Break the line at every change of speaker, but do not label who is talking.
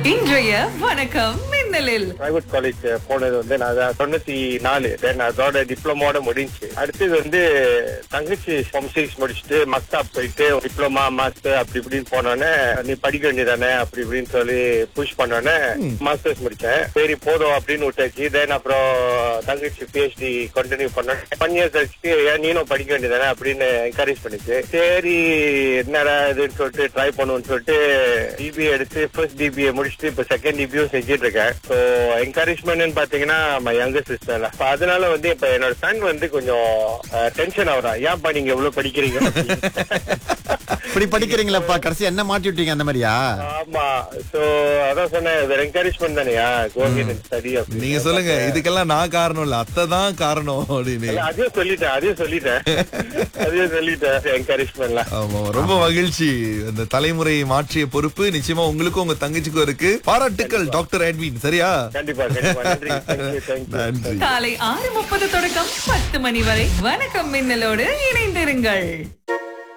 இன்றைய வணக்கம் மின்னலில்
private college போனது வந்து நான் அதான் தொண்ணூத்தி நாலு தென் அதோட டிப்ளமோட முடிஞ்சு அடுத்தது வந்து தங்கச்சி ஃபார்ம் சிக்ஸ் முடிச்சுட்டு மக்தாப் போயிட்டு டிப்ளமா மாஸ்டர் அப்படி இப்படின்னு போனோன்னே நீ படிக்க வேண்டியதானே அப்படி இப்படின்னு சொல்லி புஷ் பண்ணோன்னே மாஸ்டர்ஸ் முடிச்சேன் சரி போதும் அப்படின்னு விட்டாச்சு தென் அப்புறம் தங்கச்சி பிஹெச்டி கண்டினியூ பண்ணேன் ஒன் இயர்ஸ் கழிச்சுட்டு ஏன் நீனும் படிக்க வேண்டியதானே அப்படின்னு என்கரேஜ் பண்ணிச்சு சரி என்னடா இதுன்னு சொல்லிட்டு ட்ரை பண்ணுவோம்னு சொல்லிட்டு டிபிஏ எடுத்து ஃபர்ஸ்ட் டிபிஏ முடிச்சுட்டு இப்ப செகண்ட் டிபியும் செஞ்சுட்டு இருக்கேன் ஸோ என்கரேஜ்மெண்ட்னு பாத்தீங்கன்னா மை யங்கர் சிஸ்டர் அப்ப அதனால வந்து இப்ப என்னோட சன் வந்து கொஞ்சம் டென்ஷன் ஆகுறான் ஏன்ப்பா நீங்க எவ்வளவு படிக்கிறீங்க
இப்படி படிக்கிறீங்களாப்பா கடைசி என்ன மாட்டி விட்டீங்க அந்த மாதிரியா
ஆமா சோ அதான் சொன்னேன் என்கரேஜ்மெண்ட் தானேயா கோவிட் ஸ்டடி
நீங்க சொல்லுங்க இதுக்கெல்லாம் நான் காரணம் இல்ல அத்தை தான் காரணம் அப்படின்னு
இல்ல, அதையும் சொல்லிட்டேன் அதையும் சொல்லிட்டேன் அதையும் சொல்லிட்டேன் என்கரேஜ்மெண்ட்லாம்
ஆமா ரொம்ப மகிழ்ச்சி அந்த தலைமுறையை மாற்றிய பொறுப்பு நிச்சயமா உங்களுக்கும் உங்க தங்கச்சிக்கும் இருக்கு பாராட்டுக்கள் டாக்டர் எட்வின் சரியா
கண்டிப்பா கண்டிப்பா நன்றி தேங்க்யூ தேங்க்யூ
நன்றி
காலை ஆறு முப்பது தொடக்கம் பத்து மணி வரை வணக்கம் மின்னலோடு இணைந்திருங்கள்